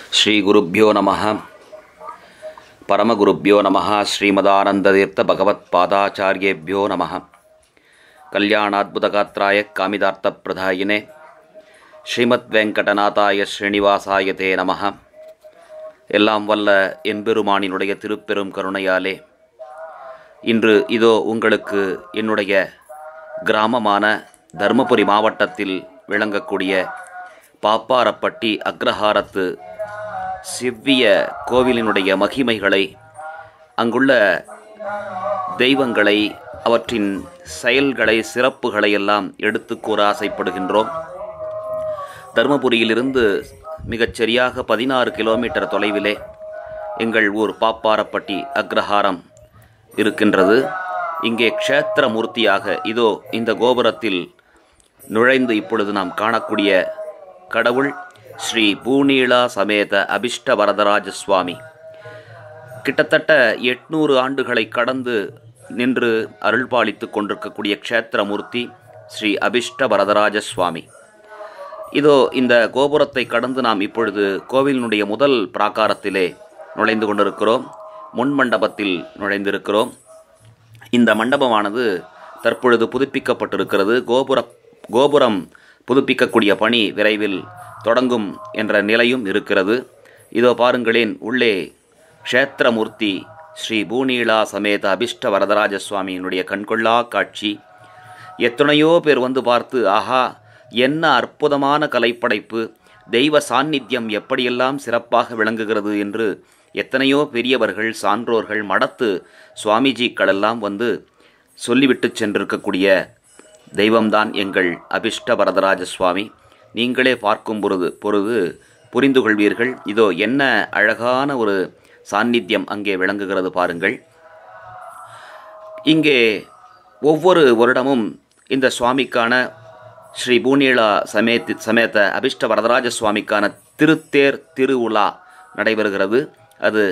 ஸ்ரீகுருப்போ நம பரமகுருப்போ நம ஸ்ரீமதானந்ததீர்த்த பகவத்பாதாச்சாரியேபியோ நம கல்யாணாத்புதகாத்ராய காமிதார்த்தப்பிரதாயினே ஸ்ரீமத் வெங்கடநாதாய ஸ்ரீனிவாசாய தே நம எல்லாம் வல்ல எம்பெருமானினுடைய திருப்பெரும் கருணையாலே இன்று இதோ உங்களுக்கு என்னுடைய கிராமமான தருமபுரி மாவட்டத்தில் விளங்கக்கூடிய பாப்பாரப்பட்டி அக்ரஹாரத்து செவ்விய கோவிலினுடைய மகிமைகளை அங்குள்ள தெய்வங்களை அவற்றின் செயல்களை சிறப்புகளை எல்லாம் எடுத்து கூற ஆசைப்படுகின்றோம் தருமபுரியிலிருந்து மிகச்சரியாக பதினாறு கிலோமீட்டர் தொலைவிலே எங்கள் ஊர் பாப்பாரப்பட்டி அக்ரஹாரம் இருக்கின்றது இங்கே க்ஷேத்திர மூர்த்தியாக இதோ இந்த கோபுரத்தில் நுழைந்து இப்பொழுது நாம் காணக்கூடிய கடவுள் ஸ்ரீ பூநீளா சமேத அபிஷ்ட வரதராஜ சுவாமி கிட்டத்தட்ட எட்நூறு ஆண்டுகளை கடந்து நின்று அருள்பாலித்து கொண்டிருக்கக்கூடிய க்ஷேத்திரமூர்த்தி ஸ்ரீ அபிஷ்ட வரதராஜ சுவாமி இதோ இந்த கோபுரத்தை கடந்து நாம் இப்பொழுது கோவிலினுடைய முதல் பிராகாரத்திலே நுழைந்து கொண்டிருக்கிறோம் முன் மண்டபத்தில் நுழைந்திருக்கிறோம் இந்த மண்டபமானது தற்பொழுது புதுப்பிக்கப்பட்டிருக்கிறது கோபுர கோபுரம் புதுப்பிக்கக்கூடிய பணி விரைவில் தொடங்கும் என்ற நிலையும் இருக்கிறது இதோ பாருங்களேன் உள்ளே க்ஷேத்திரமூர்த்தி ஸ்ரீ பூநீளா சமேத அபிஷ்ட வரதராஜ சுவாமியினுடைய கண்கொள்ளா காட்சி எத்தனையோ பேர் வந்து பார்த்து ஆஹா என்ன அற்புதமான கலைப்படைப்பு தெய்வ சாநித்தியம் எப்படியெல்லாம் சிறப்பாக விளங்குகிறது என்று எத்தனையோ பெரியவர்கள் சான்றோர்கள் மடத்து சுவாமிஜிக்களெல்லாம் வந்து சொல்லிவிட்டு சென்றிருக்கக்கூடிய தெய்வம்தான் எங்கள் அபிஷ்ட வரதராஜ சுவாமி நீங்களே பார்க்கும் பொழுது பொழுது புரிந்து கொள்வீர்கள் இதோ என்ன அழகான ஒரு சாநித்தியம் அங்கே விளங்குகிறது பாருங்கள் இங்கே ஒவ்வொரு வருடமும் இந்த சுவாமிக்கான ஸ்ரீ பூநீளா சமேத் சமேத அபிஷ்ட வரதராஜ சுவாமிக்கான திருத்தேர் திருவுலா நடைபெறுகிறது அது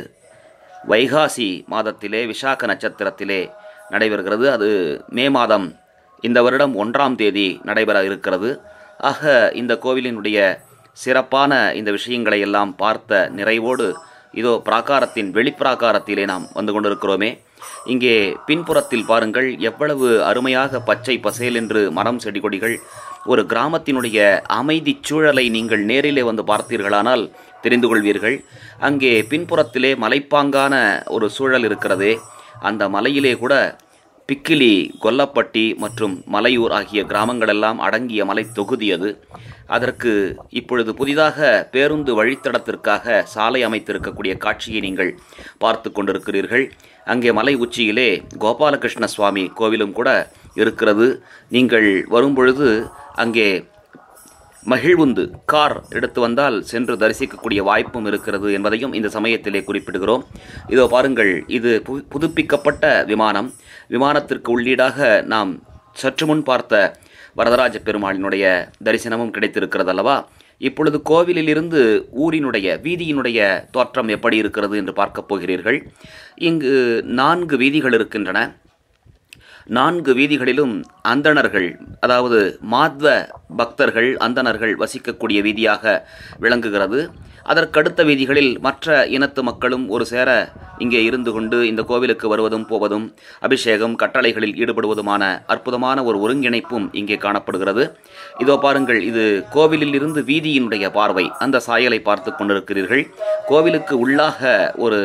வைகாசி மாதத்திலே விசாக நட்சத்திரத்திலே நடைபெறுகிறது அது மே மாதம் இந்த வருடம் ஒன்றாம் தேதி நடைபெற இருக்கிறது ஆக இந்த கோவிலினுடைய சிறப்பான இந்த விஷயங்களை எல்லாம் பார்த்த நிறைவோடு இதோ பிராகாரத்தின் வெளிப்பிராகாரத்திலே நாம் வந்து கொண்டிருக்கிறோமே இங்கே பின்புறத்தில் பாருங்கள் எவ்வளவு அருமையாக பச்சை பசேல் என்று மரம் செடி கொடிகள் ஒரு கிராமத்தினுடைய அமைதி சூழலை நீங்கள் நேரிலே வந்து பார்த்தீர்களானால் தெரிந்து கொள்வீர்கள் அங்கே பின்புறத்திலே மலைப்பாங்கான ஒரு சூழல் இருக்கிறதே அந்த மலையிலே கூட பிக்கிலி கொல்லப்பட்டி மற்றும் மலையூர் ஆகிய கிராமங்களெல்லாம் அடங்கிய மலை தொகுதி அது அதற்கு இப்பொழுது புதிதாக பேருந்து வழித்தடத்திற்காக சாலை அமைத்திருக்கக்கூடிய காட்சியை நீங்கள் பார்த்து கொண்டிருக்கிறீர்கள் அங்கே மலை உச்சியிலே கோபாலகிருஷ்ண சுவாமி கோவிலும் கூட இருக்கிறது நீங்கள் வரும்பொழுது அங்கே மகிழ்வுந்து கார் எடுத்து வந்தால் சென்று தரிசிக்கக்கூடிய வாய்ப்பும் இருக்கிறது என்பதையும் இந்த சமயத்திலே குறிப்பிடுகிறோம் இதோ பாருங்கள் இது பு புதுப்பிக்கப்பட்ட விமானம் விமானத்திற்கு உள்ளீடாக நாம் சற்று முன் பார்த்த வரதராஜ பெருமாளினுடைய தரிசனமும் கிடைத்திருக்கிறது அல்லவா இப்பொழுது கோவிலிலிருந்து ஊரினுடைய வீதியினுடைய தோற்றம் எப்படி இருக்கிறது என்று பார்க்கப் போகிறீர்கள் இங்கு நான்கு வீதிகள் இருக்கின்றன நான்கு வீதிகளிலும் அந்தணர்கள் அதாவது மாத்வ பக்தர்கள் அந்தணர்கள் வசிக்கக்கூடிய வீதியாக விளங்குகிறது அதற்கடுத்த வீதிகளில் மற்ற இனத்து மக்களும் ஒரு சேர இங்கே இருந்து கொண்டு இந்த கோவிலுக்கு வருவதும் போவதும் அபிஷேகம் கட்டளைகளில் ஈடுபடுவதுமான அற்புதமான ஒரு ஒருங்கிணைப்பும் இங்கே காணப்படுகிறது இதோ பாருங்கள் இது கோவிலில் இருந்து வீதியினுடைய பார்வை அந்த சாயலை பார்த்து கொண்டிருக்கிறீர்கள் கோவிலுக்கு உள்ளாக ஒரு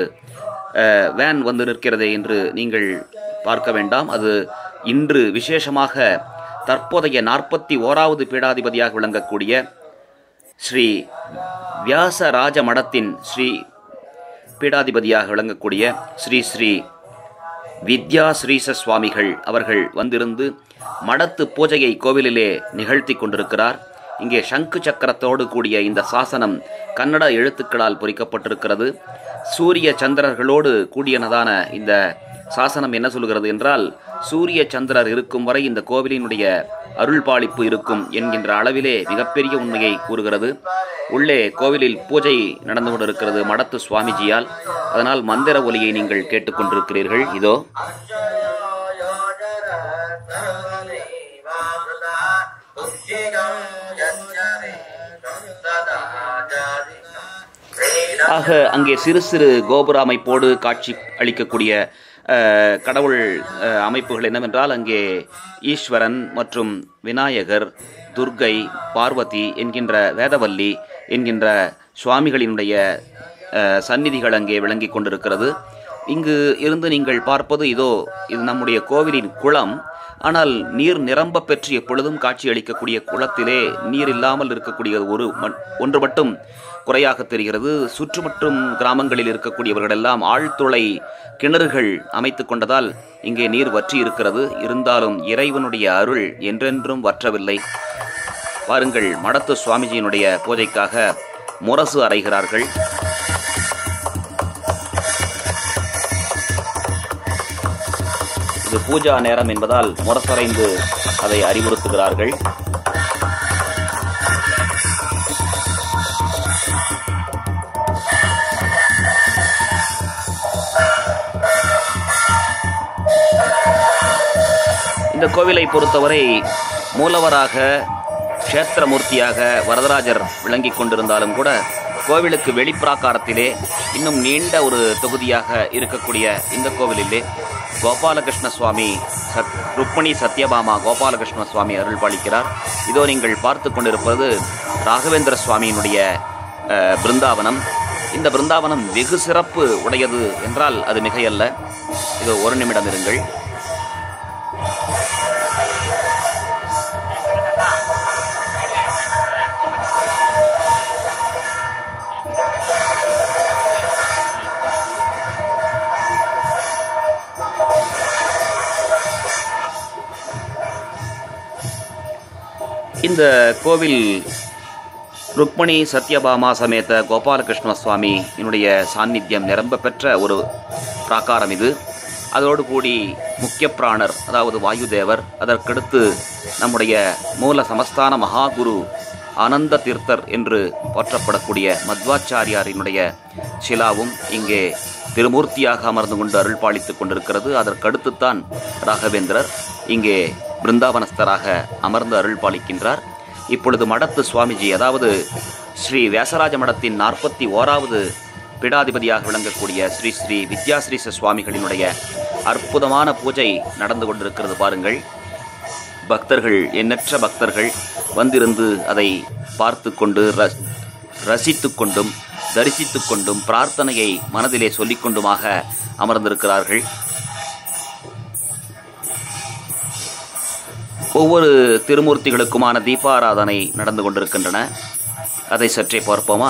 வேன் வந்து நிற்கிறதே என்று நீங்கள் பார்க்க வேண்டாம் அது இன்று விசேஷமாக தற்போதைய நாற்பத்தி ஓராவது பீடாதிபதியாக விளங்கக்கூடிய ஸ்ரீ வியாசராஜ மடத்தின் ஸ்ரீ பீடாதிபதியாக விளங்கக்கூடிய ஸ்ரீ ஸ்ரீ வித்யா ஸ்ரீச சுவாமிகள் அவர்கள் வந்திருந்து மடத்து பூஜையை கோவிலிலே நிகழ்த்தி கொண்டிருக்கிறார் இங்கே சங்கு சக்கரத்தோடு கூடிய இந்த சாசனம் கன்னட எழுத்துக்களால் பொறிக்கப்பட்டிருக்கிறது சூரிய சந்திரர்களோடு கூடியனதான இந்த சாசனம் என்ன சொல்கிறது என்றால் சூரிய சந்திரர் இருக்கும் வரை இந்த கோவிலினுடைய அருள்பாலிப்பு இருக்கும் என்கின்ற அளவிலே மிகப்பெரிய உண்மையை கூறுகிறது உள்ளே கோவிலில் பூஜை நடந்து கொண்டிருக்கிறது மடத்து சுவாமிஜியால் அதனால் மந்திர ஒலியை நீங்கள் கேட்டுக்கொண்டிருக்கிறீர்கள் இதோ உச்சிகம் யஜ்ஞமே சந்ததா ஜாதி ஆக அங்கே சிறு சிறு கோபுர அமைப்போடு காட்சி அளிக்கக்கூடிய அஹ், கடவுள் அஹ், அமைப்புகள் என்னவென்றால் அங்கே ஈஸ்வரன் மற்றும் விநாயகர் துர்க்கை பார்வதி என்கின்ற வேதவல்லி என்கின்ற சுவாமிகளினுடைய அஹ், சந்நிதிகள் அங்கே விளங்கிக் கொண்டிருக்கிறது இங்கு இருந்து நீங்கள் பார்ப்பது இதோ இது நம்முடைய கோவிலின் குளம் ஆனால் நீர் நிரம்ப பெற்று எப்பொழுதும் காட்சி அளிக்கக்கூடிய குளத்திலே நீர் இல்லாமல் இருக்கக்கூடிய ஒரு மண்- ஒன்று மட்டும் குறையாக தெரிகிறது சுற்றுமற்றும் கிராமங்களில் இருக்கக்கூடியவர்கள் எல்லாம் ஆழ்துளை கிணறுகள் அமைத்து கொண்டதால் இங்கே நீர் வற்றி இருக்கிறது இருந்தாலும் இறைவனுடைய அருள் என்றென்றும் வற்றவில்லை பாருங்கள் மடத்து சுவாமிஜியினுடைய பூஜைக்காக முரசு அறைகிறார்கள் இது பூஜா நேரம் என்பதால் முரசறைந்து அதை அறிவுறுத்துகிறார்கள் இந்த கோவிலை பொறுத்தவரை மூலவராக க்ஷேத்திரமூர்த்தியாக வரதராஜர் விளங்கிக் கொண்டிருந்தாலும் கூட கோவிலுக்கு வெளிப்பிராகாரத்திலே இன்னும் நீண்ட ஒரு தொகுதியாக இருக்கக்கூடிய இந்த கோவிலிலே கோபாலகிருஷ்ண சுவாமி சத் ருக்மணி சத்யபாமா கோபாலகிருஷ்ண சுவாமி அருள் பாலிக்கிறார் இதோ நீங்கள் பார்த்து கொண்டிருப்பது ராகவேந்திர சுவாமியினுடைய அஹ், பிருந்தாவனம் இந்த பிருந்தாவனம் வெகு சிறப்பு உடையது என்றால் அது மிகையல்ல இதோ ஒரு நிமிடம் இருங்கள் இந்த கோவில் ருக்மணி சத்யபாமா சமேத கோபாலகிருஷ்ண சுவாமி என்னுடைய சாநித்தியம் நிரம்ப பெற்ற ஒரு பிராகாரம் இது அதோடு கூடி முக்கிய பிராணர் அதாவது வாயுதேவர் அதற்கடுத்து நம்முடைய மூல சமஸ்தான மகாகுரு ஆனந்த தீர்த்தர் என்று போற்றப்படக்கூடிய மத்வாச்சாரியாரினுடைய சிலாவும் இங்கே திருமூர்த்தியாக அமர்ந்து கொண்டு அருள் பாலித்துக் கொண்டிருக்கிறது அதற்கடுத்துத்தான் ராகவேந்திரர் இங்கே பிருந்தாவனஸ்தராக அமர்ந்து அருள் பாலிக்கின்றார் இப்பொழுது மடத்து சுவாமிஜி அதாவது ஸ்ரீ வியாசராஜ மடத்தின் நாற்பத்தி ஓராவது பீடாதிபதியாக விளங்கக்கூடிய ஸ்ரீ ஸ்ரீ வித்யாஸ்ரீச சுவாமிகளினுடைய அற்புதமான பூஜை நடந்து கொண்டிருக்கிறது பாருங்கள் பக்தர்கள் எண்ணற்ற பக்தர்கள் வந்திருந்து அதை பார்த்து கொண்டு ர- ரசித்துக் கொண்டும் தரிசித்துக் கொண்டும் பிரார்த்தனையை மனதிலே சொல்லிக் கொண்டுமாக அமர்ந்திருக்கிறார்கள் ஒவ்வொரு திருமூர்த்திகளுக்குமான தீபாராதனை நடந்து கொண்டிருக்கின்றன அதை சற்றே பார்ப்போமா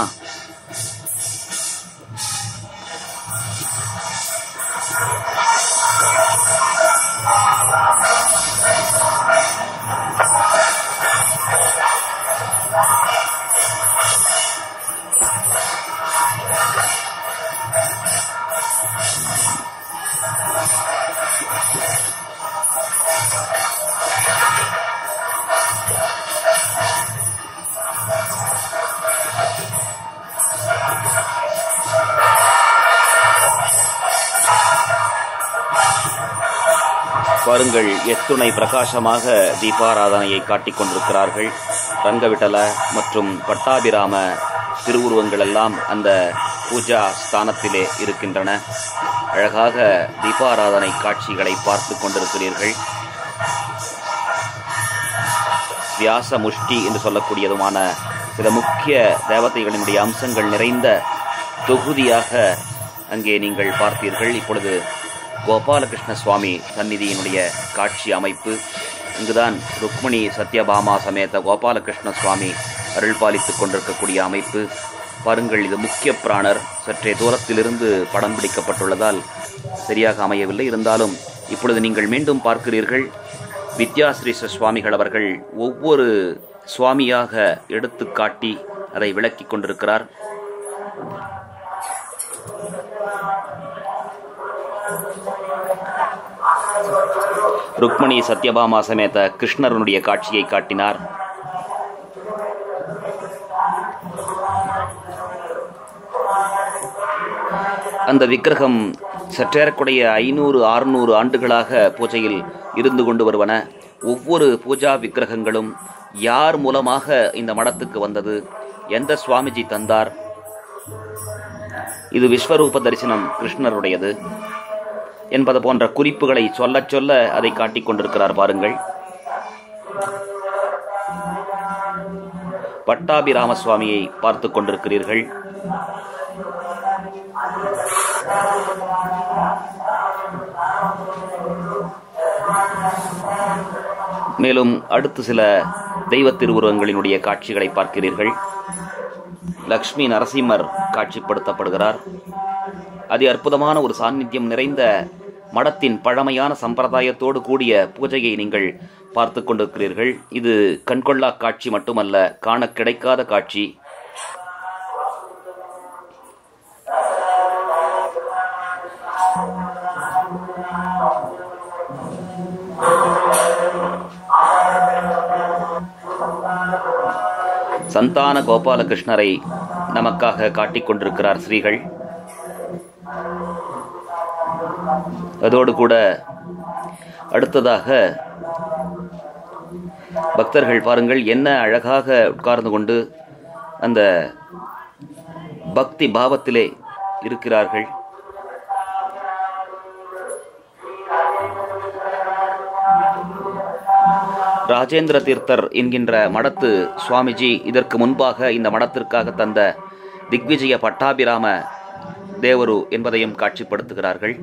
பாருங்கள் எத்துணை பிரகாசமாக தீபாராதனையை காட்டிக் கொண்டிருக்கிறார்கள் ரங்கவிட்டல மற்றும் பட்டாபிராம திருவுருவங்கள் எல்லாம் அந்த பூஜா ஸ்தானத்திலே இருக்கின்றன அழகாக தீபாராதனை காட்சிகளை பார்த்து கொண்டிருக்கிறீர்கள் வியாச முஷ்டி என்று சொல்லக்கூடியதுமான சில முக்கிய தேவதைகளினுடைய அம்சங்கள் நிறைந்த தொகுதியாக அங்கே நீங்கள் பார்த்தீர்கள் இப்பொழுது கோபாலகிருஷ்ண சுவாமி சந்நிதியினுடைய காட்சி அமைப்பு இங்குதான் ருக்மணி சத்யபாமா சமேத கோபாலகிருஷ்ண சுவாமி அருள் பாலித்துக் கொண்டிருக்கக்கூடிய அமைப்பு பாருங்கள் இது முக்கிய பிராணர் சற்றே தூரத்திலிருந்து படம் பிடிக்கப்பட்டுள்ளதால் சரியாக அமையவில்லை இருந்தாலும் இப்பொழுது நீங்கள் மீண்டும் பார்க்கிறீர்கள் வித்யாஸ்ரீச சுவாமிகள் அவர்கள் ஒவ்வொரு சுவாமியாக எடுத்து காட்டி அதை விளக்கிக் கொண்டிருக்கிறார் ருக்மணி சத்யபாமா சமேத கிருஷ்ணருடைய காட்சியை காட்டினார் அந்த விக்கிரகம் சற்றேறக்குடைய ஐநூறு ஆறுநூறு ஆண்டுகளாக பூஜையில் இருந்து கொண்டு வருவன ஒவ்வொரு பூஜா விக்கிரகங்களும் யார் மூலமாக இந்த மடத்துக்கு வந்தது எந்த சுவாமிஜி தந்தார் இது விஸ்வரூப தரிசனம் கிருஷ்ணருடையது என்பது போன்ற குறிப்புகளை சொல்லச் சொல்ல அதை காட்டிக் கொண்டிருக்கிறார் பாருங்கள் பட்டாபிராம சுவாமியை பார்த்து கொண்டிருக்கிறீர்கள் மேலும் அடுத்து சில தெய்வ திருவுருவங்களினுடைய காட்சிகளை பார்க்கிறீர்கள் லக்ஷ்மி நரசிம்மர் காட்சிப்படுத்தப்படுகிறார் அதி அற்புதமான ஒரு சாநித்தியம் நிறைந்த மடத்தின் பழமையான சம்பிரதாயத்தோடு கூடிய பூஜையை நீங்கள் பார்த்து கொண்டிருக்கிறீர்கள் இது கண்கொள்ளா காட்சி மட்டுமல்ல காண கிடைக்காத காட்சி சந்தான கோபாலகிருஷ்ணரை நமக்காக காட்டிக் கொண்டிருக்கிறார் ஸ்ரீகள் அதோடு கூட அடுத்ததாக பக்தர்கள் பாருங்கள் என்ன அழகாக உட்கார்ந்து கொண்டு அந்த பக்தி பாவத்திலே இருக்கிறார்கள் ராஜேந்திர தீர்த்தர் என்கின்ற மடத்து சுவாமிஜி இதற்கு முன்பாக இந்த மடத்திற்காக தந்த திக்விஜய பட்டாபிராம தேவரு என்பதையும் காட்சிப்படுத்துகிறார்கள்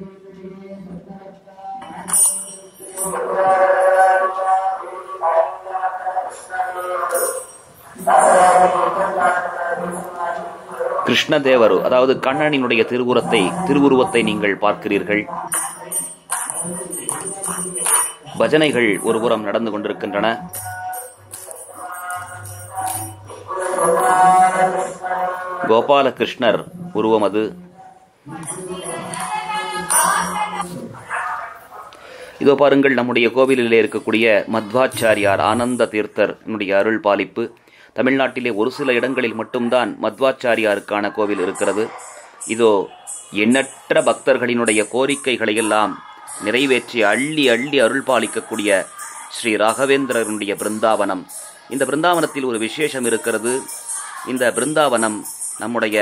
கிருஷ்ணதேவரு அதாவது கண்ணனினுடைய திருவுரத்தை திருவுருவத்தை நீங்கள் பார்க்கிறீர்கள் பஜனைகள் ஒருபுறம் நடந்து கொண்டிருக்கின்றன கோபாலகிருஷ்ணர் உருவம் அது இதோ பாருங்கள் நம்முடைய கோவிலிலே இருக்கக்கூடிய மத்வாச்சாரியார் ஆனந்த தீர்த்தர் என்னுடைய அருள் பாலிப்பு தமிழ்நாட்டிலே ஒரு சில இடங்களில் மட்டும்தான் மத்வாச்சாரியாருக்கான கோவில் இருக்கிறது இதோ எண்ணற்ற பக்தர்களினுடைய கோரிக்கைகளை எல்லாம் நிறைவேற்றி அள்ளி அள்ளி அருள் பாலிக்கக்கூடிய ஸ்ரீ ராகவேந்திரனுடைய பிருந்தாவனம் இந்த பிருந்தாவனத்தில் ஒரு விசேஷம் இருக்கிறது இந்த பிருந்தாவனம் நம்முடைய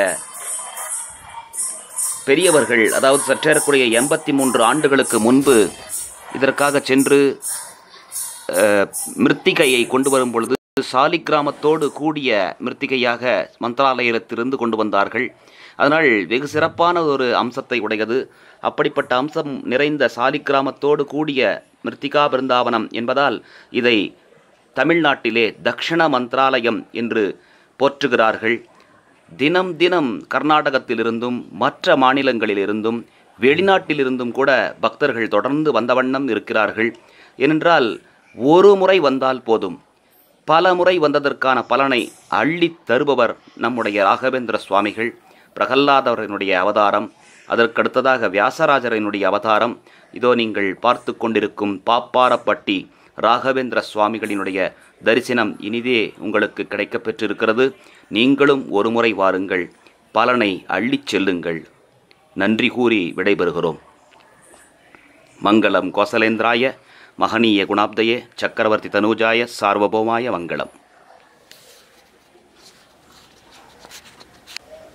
பெரியவர்கள் அதாவது சற்றேறக்கூடிய எண்பத்தி மூன்று ஆண்டுகளுக்கு முன்பு இதற்காக சென்று அஹ், மிருத்திகையை கொண்டு வரும் பொழுது சாலிக்கிராமத்தோடு கூடிய மிருத்திகையாக மந்திராலயத்திலிருந்து கொண்டு வந்தார்கள் அதனால் வெகு சிறப்பான ஒரு அம்சத்தை உடையது அப்படிப்பட்ட அம்சம் நிறைந்த சாலிக்கிராமத்தோடு கூடிய மிருத்திகா பிருந்தாவனம் என்பதால் இதை தமிழ்நாட்டிலே தக்ஷண மந்திராலயம் என்று போற்றுகிறார்கள் தினம் தினம் கர்நாடகத்திலிருந்தும் மற்ற மாநிலங்களிலிருந்தும் வெளிநாட்டிலிருந்தும் கூட பக்தர்கள் தொடர்ந்து வந்த வண்ணம் இருக்கிறார்கள் ஏனென்றால் ஒரு முறை வந்தால் போதும் பல முறை வந்ததற்கான பலனை அள்ளித் தருபவர் நம்முடைய ராகவேந்திர சுவாமிகள் பிரகல்லாதவரனுடைய அவதாரம் அதற்கடுத்ததாக வியாசராஜரனுடைய அவதாரம் இதோ நீங்கள் பார்த்து கொண்டிருக்கும் பாப்பாரப்பட்டி ராகவேந்திர சுவாமிகளினுடைய தரிசனம் இனிதே உங்களுக்கு கிடைக்கப் பெற்றிருக்கிறது நீங்களும் ஒருமுறை வாருங்கள் பலனை அள்ளிச் செல்லுங்கள் நன்றி கூறி விடைபெறுகிறோம் மங்களம் கோசலேந்திராய மகனீய குணாப்தயே சக்கரவர்த்தி தனூஜாய சார்வபௌமாய மங்களம்